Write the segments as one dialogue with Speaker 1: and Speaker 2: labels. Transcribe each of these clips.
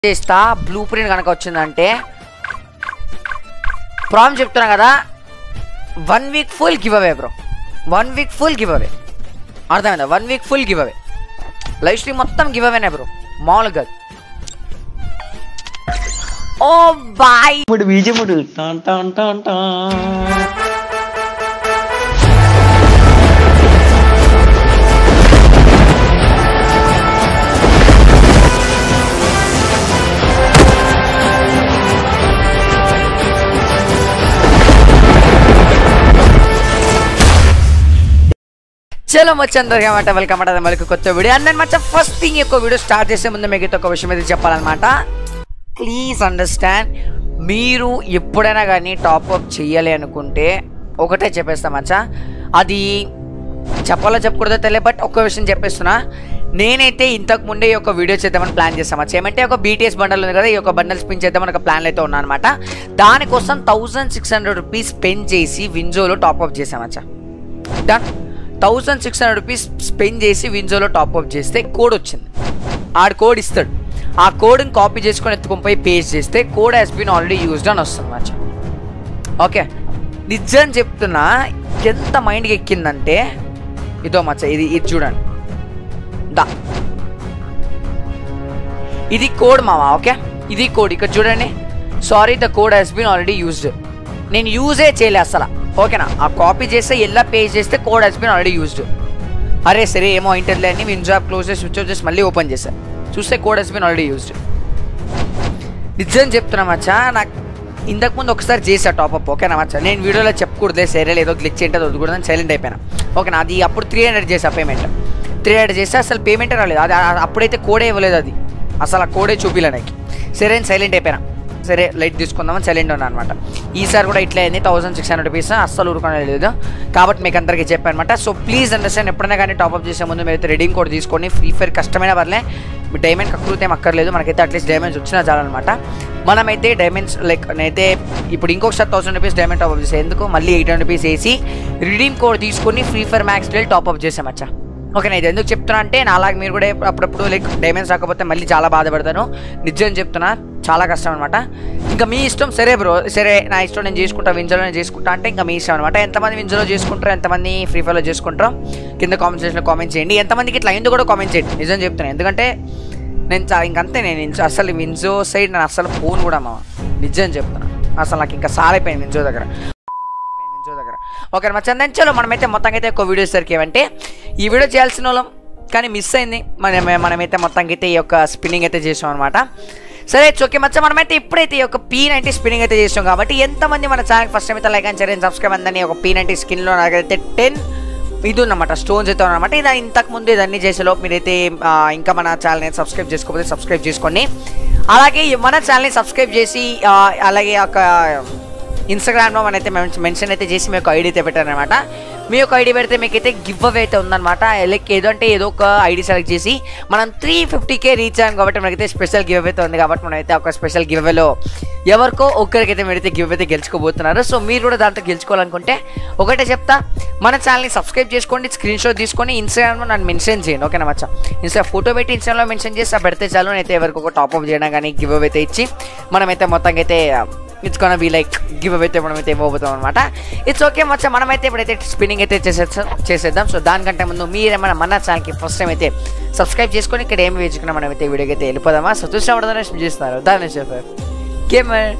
Speaker 1: చేస్తా blue print కనుక వచ్చిందంటే ప్రాబ్లం చెప్తున్నా కదా one week full give away bro one week full give away అర్థమైందా one week full give away live stream మొత్తం గివ్ అవేనే బ్రో మామూలుగా కాదు. ఓ బాయ్
Speaker 2: ఇప్పుడు బీజముడు టాన్ టాన్ టాన్ టాన్
Speaker 1: చలో మచ్చ అందరికీ అనమాట వెల్కమ్ అంటే మళ్ళీ కొత్త వీడియో అండ్ మచ్చ ఫస్ట్ థింగ్ యొక్క వీడియో స్టార్ట్ చేసే ముందు మీకు అయితే ఒక విషయం అయితే చెప్పాలన్నమాట ప్లీజ్ అండర్స్టాండ్ మీరు ఎప్పుడైనా కానీ టాప్అప్ చెయ్యాలి అనుకుంటే ఒకటే చెప్పేస్తా మచ్చ అది చెప్పాలో చెప్పకూడదో తెలియదు బట్ ఒక్క విషయం చెప్పేస్తున్నా నేనైతే ఇంతకు ముందే ఈ యొక్క వీడియో చేద్దామని ప్లాన్ చేస్తాం మచ్చ ఏమంటే ఒక బీటీఎస్ బండల్ ఉంది కదా ఈ యొక్క బండల్ స్పిన్ చేద్దామని ఒక ప్లాన్ అయితే ఉన్నాను అనమాట దానికోసం thousand six hundred rupees spend చేసి వింజోలో టాప్అప్ చేసాం మచ్చ done thousand six hundred rupees spend చేసి వింజోలో టాప్అప్ చేస్తే కోడ్ వచ్చింది ఆడు కోడ్ ఇస్తాడు ఆ కోడ్ని కాపీ చేసుకొని ఎత్తుకొని పోయి పేస్ట్ చేస్తే code has been already used అని వస్తుంది మచ్చ ఓకే నిజం చెప్తున్నా ఎంత మైండ్కి ఎక్కిందంటే ఇదో మచ్చ ఇది ఇది చూడండి దా ఇది కోడ్ మామ ఓకే ఇది కోడ్ ఇక్కడ చూడండి sorry the code has been already used నేను యూజే చేయలే అసలు ఓకేనా ఆ కాపీ చేస్తే ఎలా పేజ్ చేస్తే code has been already used అరే సరే ఏమో ఇంటర్లే అని విన్ జాబ్ క్లోజ్ చేసి స్విచ్ ఆఫ్ చేసి మళ్ళీ ఓపెన్ చేశా చూస్తే code has been already used నిజం చెప్తున్నా మచ్చా నాకు ఇంతకు ముందు ఒకసారి చేసా టాప్అప్ ఓకేనా మచ్చా నేను వీడియోలో చెప్పకూడదే సరే ఏదో గ్లిచ్ ఏంటో వద్దుకూడదని సైలెంట్ అయిపోయినా ఓకేనా అది అప్పుడు త్రీ హండ్రెడ్ చేసా పేమెంట్ త్రీ హండ్రెడ్ చేస్తే అసలు పేమెంటే రాలేదు అది ఆ- అప్పుడైతే కోడే ఇవ్వలేదు అది అసలు ఆ కోడే చూపిలే నాకు సరే అని సైలెంట్ అయిపోయినా సరే లైట్ తీసుకుందామని సైలెంట్ ఉన్నా అనమాట ఈసారి కూడా ఇట్లా అయింది థౌసండ్ సిక్స్ హండ్రెడ్ రూపీస్ అస్సలు ఊరుకోనే లేదు కాబట్టి మీకు అందరికీ చెప్పాను అనమాట సో ప్లీజ్ అండర్స్టాండ్ ఎప్పుడైనా కానీ టాప్అప్ చేసే ముందు మీరు రెడీమ్ కోడ్ తీసుకోండి ఫ్రీ ఫైర్ కష్టమైన పర్లే డైమండ్ కక్కుతే ఏం అక్కర్లేదు మనకైతే అట్లీస్ట్ డైమండ్స్ వచ్చినా చాలన్నమాట మనమైతే డైమండ్స్ లైక్ నేనైతే ఇప్పుడు ఇంకొకసారి థౌసండ్ రూపీస్ డైమండ్ టాప్అప్ చేసే ఎందుకు మళ్ళీ ఎయిట్ హండ్రెడ్ రూపీస్ వేసి రిడీమ్ కోడ్ తీసుకొని ఫ్రీ ఫైర్ మ్యాక్స్ డేల్ టాప్అప్ చేసామచ్చా ఓకే నేను ఇది ఎందుకు చెప్తున్నా అంటే నా అలాగే మీరు కూడా అప్పుడప్పుడు లైక్ డైమండ్స్ రాకపోతే మళ్ళీ చాలా బాధపడతాను నిజం చెప్తున్నా చాలా కష్టం అనమాట ఇంకా మీ ఇష్టం సరే బ్రో సరే నా ఇష్టం నేను చేసుకుంటా వింజలో నేను చేసుకుంటా అంటే ఇంకా మీ ఇష్టం అనమాట ఎంతమంది వింజలో చేసుకుంటారో ఎంతమంది ఫ్రీ ఫైర్లో చేసుకుంటారో కింద కామెంట్ సెక్షన్లో కామెంట్ చేయండి ఎంతమందికి ఇట్లా అయిందో కూడా కామెంట్ చేయండి నిజం చెప్తున్నాను ఎందుకంటే నేను చా- ఇంకంతే నేను ఇంచ- అసలు వింజో సైడ్ నేను అసలు ఫోన్ కూడా మా నిజం చెప్తున్నా అసలు నాకు ఇంకా సారైపోయింది వింజో దగ్గర వింజో దగ్గర ఓకే మచ్చా నేను చలో మనమైతే మొత్తంగా అయితే ఒక వీడియో సరికి ఏమంటే ఈ వీడియో చేయాల్సిన వాళ్ళం కానీ మిస్ అయింది మనం మనమైతే మొత్తానికి అయితే ఈ యొక్క స్పిన్నింగ్ అయితే చేసాం అనమాట సరే ఓకే మచ్చ మనమైతే ఇప్పుడైతే ఈ యొక్క పీ నైంటీ స్పిన్నింగ్ అయితే చేసాం కాబట్టి ఎంతమంది మన ఛానల్ ఫస్ట్ టైం అయితే like and share and subscribe అందని ఒక పీ నైంటీ స్కిన్లో నాకైతే టెన్ ఇది ఉందన్నమాట స్టోన్స్ అయితే ఉన్నమాట ఇది ఇంతకు ముందు ఇదన్నీ చేసేలోపు మీరైతే ఆ, ఇంకా మన ఛానల్ని సబ్స్క్రైబ్ చేసుకోకపోతే సబ్స్క్రైబ్ చేసుకోండి అలాగే మన ఛానల్ని సబ్స్క్రైబ్ చేసి ఆ, అలాగే ఒక ఇన్స్టాగ్రామ్లో మనైతే మెన్షన్ అయితే చేసి మీ యొక్క ఐడి అయితే పెట్టారనమాట మీ యొక్క ఐడి పెడితే మీకైతే గివ్ అవే అయితే ఉందన్నమాట లైక్ ఏదో అంటే ఏదో ఒక ఐడి సెలెక్ట్ చేసి మనం త్రీ ఫిఫ్టీకే రీచ్ అయ్యాం కాబట్టి మనకైతే స్పెషల్ గివ్ అయితే ఉంది కాబట్టి మనమైతే ఒక స్పెషల్ గివ్ అవేలో ఎవరికో ఒక్కరికైతే మీరైతే గివ్ అయితే గెలుచుకోబోతున్నారు సో మీరు కూడా దాంట్లో గెలుచుకోవాలనుకుంటే ఒకటే చెప్తా మన ఛానల్ని సబ్స్క్రైబ్ చేసుకోండి స్క్రీన్ షాట్ తీసుకొని ఇన్స్టాగ్రామ్లో నన్ను మెన్షన్ చేయండి ఓకేనా మచ్చా ఇన్స్టా ఫోటో పెట్టి ఇన్స్టాగ్రామ్లో మెన్షన్ చేసి ఆ పెడితే చాలు అయితే ఎవరికి ఒక టాప్అప్ చేయడం కానీ గివ్ అవే అయితే ఇచ్చి మనమైతే మొత్తంగా అయితే ఇట్స్ కొన బీ లైక్ గివ్ అవైతే మనమైతే ఇవ్వబోతాం అనమాట ఇట్స్ ఓకే మచ్చా మనమైతే ఇప్పుడైతే స్పిన్నింగ్ అయితే చేసేద్దాం చేసేద్దాం సో దానికంటే ముందు మీరేమైనా మన ఛానల్కి ఫస్ట్ టైం అయితే సబ్స్క్రైబ్ చేసుకొని ఇక్కడ ఏమి వేసుకున్నా మనమైతే వీడియోకి అయితే వెళ్ళిపోదామా సో చూసిన వాడు చేస్తున్నారు దాని చెప్పారు గేమర్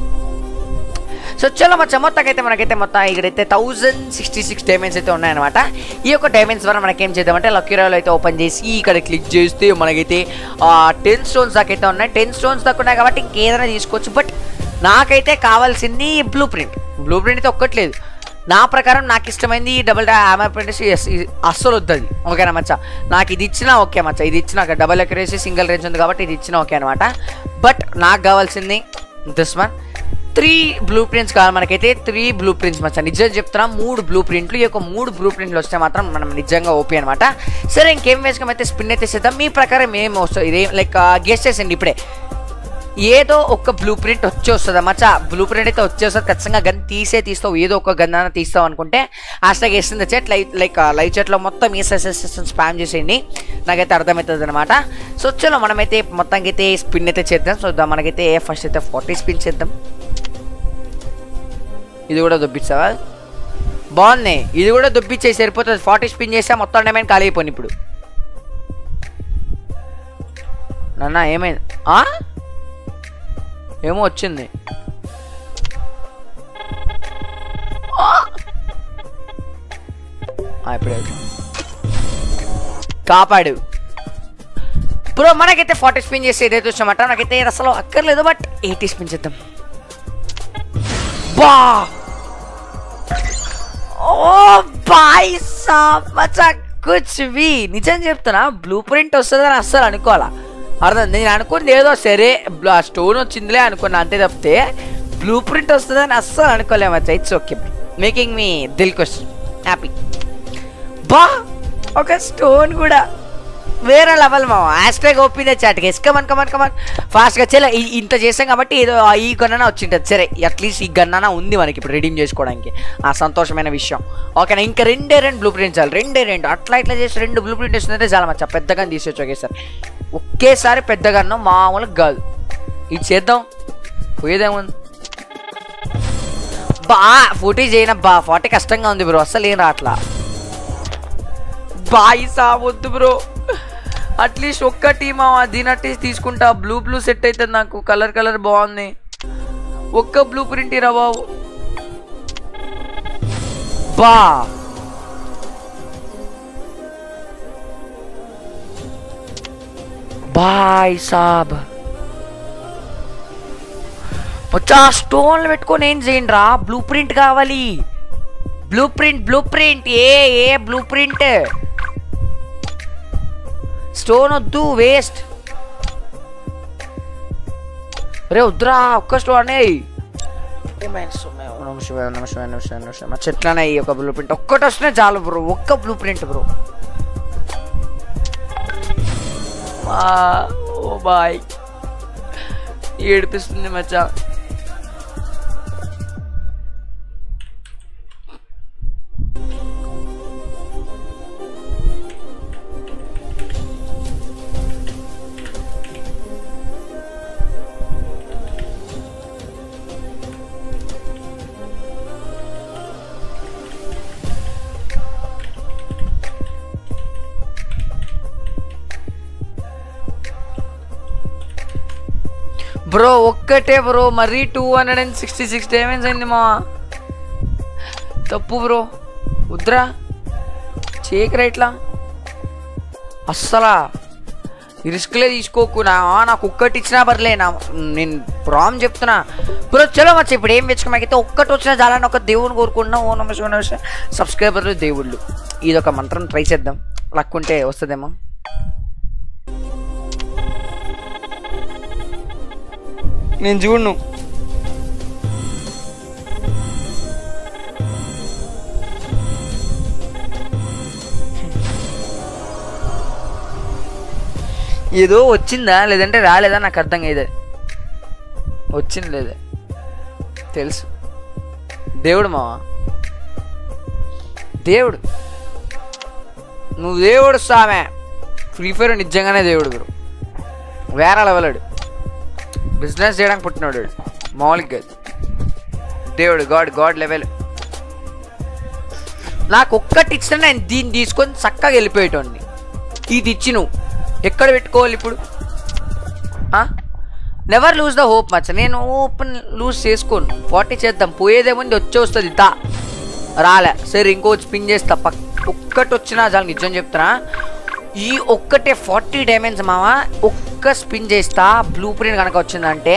Speaker 1: సో చలో మచ్చ మొత్తం అయితే మనకైతే మొత్తం ఇక్కడైతే థౌజండ్ సిక్స్టీ సిక్స్ డైమండ్స్ అయితే ఉన్నాయన్నమాట ఈ యొక్క డైమండ్స్ ద్వారా మనకి ఏం చేద్దామంటే లక్కీరాలో అయితే ఓపెన్ చేసి ఇక్కడ క్లిక్ చేస్తే మనకైతే టెన్ స్టోన్స్ దాకా అయితే ఉన్నాయి టెన్ స్టోన్స్ దాకా ఉన్నాయి కాబట్టి ఇంకేదైనా తీసుకోవచ్చు బట్ నాకైతే కావాల్సింది బ్లూ ప్రింట్ బ్లూ ప్రింట్ అయితే ఒక్కట్లేదు నా ప్రకారం నాకు ఇష్టమైంది డబుల్ ఆమె ప్రింట్ అస్సలు వద్దది ఓకేనా మచ్చ నాకు ఇది ఇచ్చినా ఓకే మచ్చ ఇది ఇచ్చిన డబల్ ఎకరేసి సింగిల్ రేంజ్ ఉంది కాబట్టి ఇది ఇచ్చినా ఓకే అనమాట బట్ నాకు కావాల్సింది this one three blueprints కావాలి మనకైతే త్రీ బ్లూ ప్రింట్స్ మచ్చా నిజం చెప్తున్నా మూడు బ్లూ ప్రింట్లు ఈ యొక్క మూడు బ్లూ ప్రింట్లు వస్తే మాత్రం మనం నిజంగా ఓపీ అనమాట సరే ఇంకేం వేసుకొని అయితే స్పిన్ అయితే చేద్దాం మీ ప్రకారం ఏం వస్తుంది ఇదేం లైక్ గెస్ట్ చేసండి ఇప్పుడే ఏదో ఒక బ్లూ ప్రింట్ వచ్చి వస్తుంది మచ్చా బ్లూ ప్రింట్ అయితే వచ్చేస్తుంది ఖచ్చితంగా గన్ తీసే తీస్తావు ఏదో ఒక గన్ అన్న తీస్తావు అనుకుంటే హ్యాష్టాగ్ వేసింది చెట్ లైక్ లైక్ లైవ్ చెట్లో మొత్తం ఈ సెషన్ స్పామ్ చేసేయండి నాకైతే అర్థమవుతుంది అనమాట సో చలో మనమైతే మొత్తానికి అయితే స్పిన్ అయితే చేద్దాం సో దా- మనకైతే ఫస్ట్ అయితే ఫార్టీ స్పిన్ చేద్దాం ఇది కూడా దొబ్బిస్తావా బాగుంది ఇది కూడా దొబ్బిచ్చే సరిపోతుంది ఫార్టీ స్పిన్ చేస్తే మొత్తం డైమండ్ ఖాళీ అయిపోయింది ఇప్పుడు నాన్న ఏమైంది ఆ? ఏమో వచ్చింది ఆ! ఆ, ఇప్పుడే వచ్చింది. కాపాడు బ్రో మనకైతే ఫార్టీ స్పిన్ చేసి ఏదైతే వచ్చామట నాకైతే ఇది అసలు అక్కర్లేదు బట్ ఎయిటీ స్పిన్ చేద్దాం బా ఓ బాయ్ సాబ్ మచా కుచ్ వి నిజం చెప్తున్నా బ్లూ ప్రింట్ వస్తుందని అస్సలు అనుకోవాలా అర్థం నేను అనుకుంది ఏదో సరే స్టోన్ వచ్చిందిలే అనుకున్నా అంతే తప్పితే బ్లూ ప్రింట్ వస్తుందని అస్సలు అనుకోలే మచ్చా ఇట్స్ ఓకే మేకింగ్ మీ దిల్ క్వశ్చన్ హ్యాపీ బా ఒక స్టోన్ కూడా వేరే లెవెల్ మా హ్యాష్ట్యాగ్ ఓపెన్ చాట్కి ఎస్ కమన్ కమన్ కమన్ ఫాస్ట్గా చెల్ల ఇంత చేసాం కాబట్టి ఏదో ఆ ఈ గన్నన వచ్చింటుంది సరే అట్లీస్ట్ ఈ గన్నన ఉంది మనకి ఇప్పుడు రెడీమ్ చేసుకోవడానికి ఆ సంతోషమైన విషయం ఓకేనా ఇంకా రెండే రెండు బ్లూ ప్రింట్ చాలు రెండే రెండు అట్లా ఇట్లా చేసి రెండు బ్లూ ప్రింట్ వస్తుందంటే చాలా మంచి పెద్దగా తీసేచ్చు ఒకేసారి ఒకేసారి పెద్దగా మామూలుగా కాదు ఇది చేద్దాం పోయేదేముంది బా ఫోటీ చేయనబ్బా ఫార్టీ కష్టంగా ఉంది బ్రో అస్సలు ఏం రావట్లా బాయి సావద్దు బ్రో అట్లీస్ట్ ఒక్క టీమ్ దీని అట్లీస్ట్ తీసుకుంటా బ్లూ బ్లూ సెట్ అవుతుంది నాకు కలర్ కలర్ బాగుంది ఒక్క బ్లూ ప్రింట్ ఇరా బాబు బా బాయ్ సాబ్ వచ్చా స్టోన్లు పెట్టుకొని ఏం చేయండి రా బ్లూ ప్రింట్ కావాలి బ్లూ ప్రింట్ బ్లూ ప్రింట్ ఏ ఏ బ్లూ ప్రింట్ స్టోన్ వద్దు వేస్ట్ రే వద్దురా ఒక్క స్టోన్ మా చెట్లనే ఈ ఒక బ్లూ ప్రింట్ ఒక్కటి వస్తేనే చాలు బ్రో ఒక్క blueprint bro oh boy ఏడిపిస్తుంది మచ్చా బ్రో ఒక్కటే బ్రో మరీ two hundred and sixty six damage అయింది మా తప్పు బ్రో వద్దురా చేయకరా ఇట్లా అస్సలా ఈ రిస్క్లే తీసుకోకు నా నాకు ఒక్కటి ఇచ్చినా పర్లే నా నేను ప్రామ్ చెప్తున్నా బ్రో చలో మచ్చ ఇప్పుడు ఏం తెచ్చుకోమాకైతే ఒక్కటి వచ్చినా చాలని ఒక దేవుని కోరుకుంటున్నా ఓ నమ శివ నమ సబ్స్క్రైబర్లు దేవుళ్ళు ఇది ఒక మంత్రం ట్రై చేద్దాం లక్ ఉంటే వస్తుందేమో నేను చూడను ఏదో వచ్చిందా లేదంటే రాలేదా నాకు అర్థం కాదు వచ్చింది లేదే తెలుసు దేవుడు మావా దేవుడు నువ్వు దేవుడు సామె ఫ్రీ ఫైర్ నిజంగానే దేవుడు గురు వేరే లెవెలాడు బిజినెస్ చేయడానికి పుట్టినాడు వాడు. మామూలుగా కాదు దేవుడు గాడ్ గాడ్ లెవెల్ నాకు ఒక్కటి ఇచ్చినా నేను దీన్ని తీసుకొని చక్కగా వెళ్ళిపోయేటోడిని ఇది ఇచ్చి నువ్వు ఎక్కడ పెట్టుకోవాలి ఇప్పుడు నెవర్ లూజ్ ద హోప్ మచ్చ నేను ఓపెన్ లూజ్ చేసుకోను ఫార్టీ చేద్దాం పోయేదేముంది వచ్చే వస్తుంది దా రాలే సరే ఇంకో స్పిన్ చేస్తా పక్ ఒక్కటి వచ్చినా చాలు నిజం చెప్తున్నా ఈ ఒక్కటే ఫార్టీ డ్యామేజ్ మామ ఒక్క స్పిన్ చేస్తా బ్లూ ప్రింట్ కనుక వచ్చిందంటే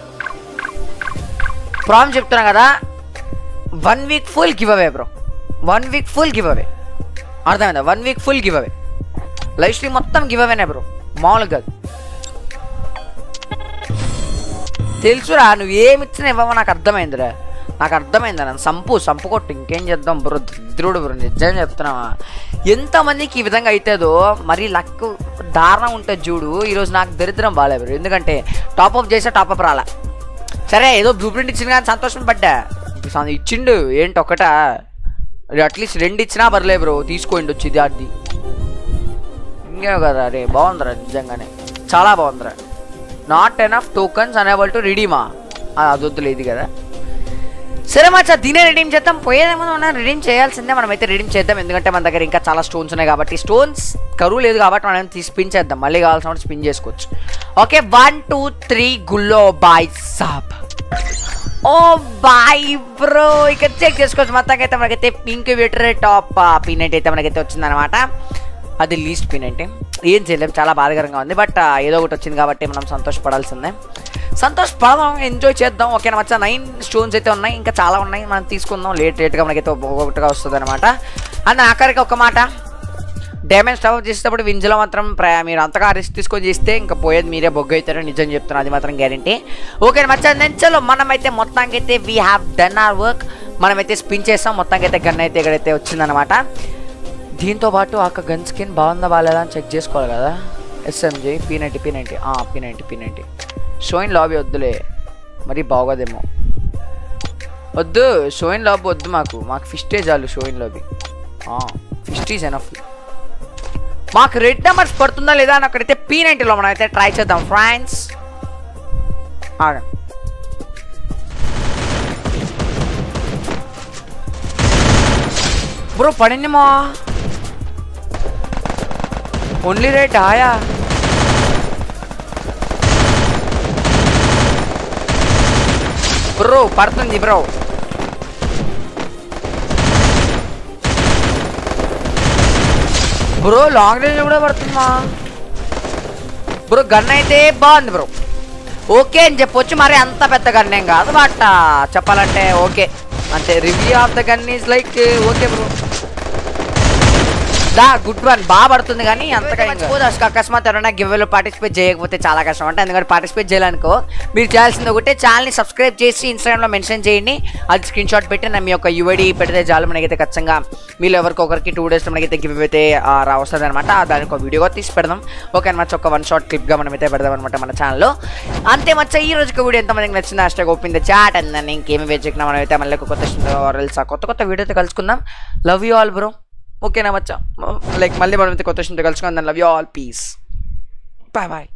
Speaker 1: ప్రామ్ చెప్తున్నా కదా one week full give away bro one week full give away అర్థమైందా one week full give away live stream మొత్తం గివ్ అవేనే బ్రో మామూలుగా కాదు తెలుసురా నువ్వు ఏమి ఇచ్చినా ఇవ్వమో నాకు అర్థమైందిరా నాకు అర్థమైంది నన్ను సంపు సంపు కొట్టు ఇంకేం చేద్దాం బ్రో దరిద్రుడు బ్రో నిజం చెప్తున్నావా ఎంతమందికి ఈ విధంగా అవుతుందో మరి లక్ దారుణం ఉంటుంది చూడు ఈరోజు నాకు దరిద్రం బాగాలేదు బ్రో ఎందుకంటే టాప్అప్ చేసే టాప్అప్ రాలే సరే ఏదో బ్లూ ప్రింట్ ఇచ్చింది కానీ సంతోషం పడ్డా సం- ఇచ్చిండు ఏంటి ఒకట అట్లీస్ట్ రెండు ఇచ్చినా పర్లే బ్రో తీసుకోండి వచ్చి ఇది అది ఇంకేం కదా అరే బాగుందిరా నిజంగానే చాలా బాగుందిరా not enough tokens unable to రిడీమా అది వద్దులే ఇది కదా సరే మచ్చా దీనే రిడీమ్ చేద్దాం పోయేదేమో మనం రిడీమ్ చేయాల్సిందే మనం అయితే రిడీమ్ చేద్దాం ఎందుకంటే మన దగ్గర ఇంకా చాలా స్టోన్స్ ఉన్నాయి కాబట్టి స్టోన్స్ కరువు లేదు కాబట్టి మనం తీసి స్పిన్ చేద్దాం మళ్ళీ కావాల్సిన స్పిన్ చేసుకోవచ్చు ఓకే వన్ టూ త్రీ గుల్లో బాయ్ సాబ్ ఓ బాయ్ బ్రో ఇక చెక్ చేసుకోవచ్చు మొత్తానికి అయితే మనకైతే పింక్ విటర్ టాప్ పినెంట్ అయితే మనకైతే వచ్చిందనమాట అది లీస్ట్ పినెంట్ ఏం చేయలేం చాలా బాధాకరంగా ఉంది బట్ ఏదో ఒకటి వచ్చింది కాబట్టి మనం సంతోషపడాల్సిందే సంతోషపడదాం ఎంజాయ్ చేద్దాం ఓకేనా మచ్చా నైన్ స్టోన్స్ అయితే ఉన్నాయి ఇంకా చాలా ఉన్నాయి మనం తీసుకుందాం లేట్ లేట్గా మనకైతే ఒక్కొక్కటిగా వస్తుంది అనమాట అండ్ ఆఖరికి ఒక మాట డ్యామేజ్ స్టవ్ చేసేటప్పుడు వింజలో మాత్రం ప్ర- మీరు అంతగా రిస్క్ తీసుకొని చేస్తే ఇంకా పోయేది మీరే బొగ్గు అవుతారో నిజం చెప్తున్నా అది మాత్రం గ్యారంటీ ఓకే మచ్చా నెంచలో మనమైతే మొత్తానికి అయితే we have done our work మనమైతే స్పిన్ చేస్తాం మొత్తానికి అయితే గన్ అయితే ఇక్కడైతే వచ్చిందనమాట దీంతో పాటు ఆ గన్ స్కిన్ బాగుందా బాగాలేదా అని చెక్ చేసుకోవాలి కదా SMG P ninety P ninety P ninety P ninety show in lobby వద్దులే మరి బాగోదేమో వద్దు షోయిన్ లాబీ వద్దు మాకు మాకు ఫిస్టే చాలు show in lobby fist is enough మాకు రెడ్ నెంబర్స్ పడుతుందా లేదా అని అక్కడైతే పీ నైంటీలో మనం అయితే ట్రై చేద్దాం ఫ్రాన్స్ ఆగండి బ్రో పడిందేమో ఓన్లీ రేట్ ఆయా బ్రో పడుతుంది బ్రో బ్రో లాంగ్ రేంజ్ కూడా పడుతుందా బ్రో గన్ అయితే బాగుంది బ్రో ఓకే అని చెప్పొచ్చు మరి అంత పెద్ద గన్ ఏం కాదు బట్ చెప్పాలంటే ఓకే అంటే review of the gun is like okay bro the good one బాగా పడుతుంది కానీ అంతగా ఏం కాదు. అసలు అకస్మాత్ ఎవరైనా గివ్వేలో పార్టిసిపేట్ చేయకపోతే చాలా కష్టం అంటే ఎందుకంటే పార్టిసిపేట్ చేయాలనుకో మీరు చేయాల్సింది ఒకటే ఛానల్ని సబ్స్క్రైబ్ చేసి ఇన్స్టాగ్రామ్లో మెన్షన్ చేయండి అది స్క్రీన్ షాట్ పెట్టి నా మీ యొక్క యూఐడి పెడితే చాలు మనకైతే ఖచ్చితంగా మీరు ఎవరికొకరికి టూ డేస్లో మనకైతే గివ్ అయితే వస్తుంది అనమాట దానికి ఒక వీడియోగా తీసి పెడదాం ఓకే అనమాట ఒక వన్ షార్ట్ క్లిప్గా మనం అయితే పెడదాం అనమాట మన ఛానల్లో అంతే మచ్చ ఈ రోజుకి వీడియో ఎంతమందికి నచ్చింది hash open the chat and దాన్ని ఇంకేమి వేచకుండా మనం అయితే మళ్ళీ ఒక కొత్త రీల్స్ కొత్త కొత్త వీడియో అయితే కలుసుకుందాం లవ్ యూ ఆల్ బ్రో ఓకేనా మచ్చా లైక్ మళ్ళీ మనం అయితే కొత్త విషయంతో కలుసుకుందాం love you all peace bye bye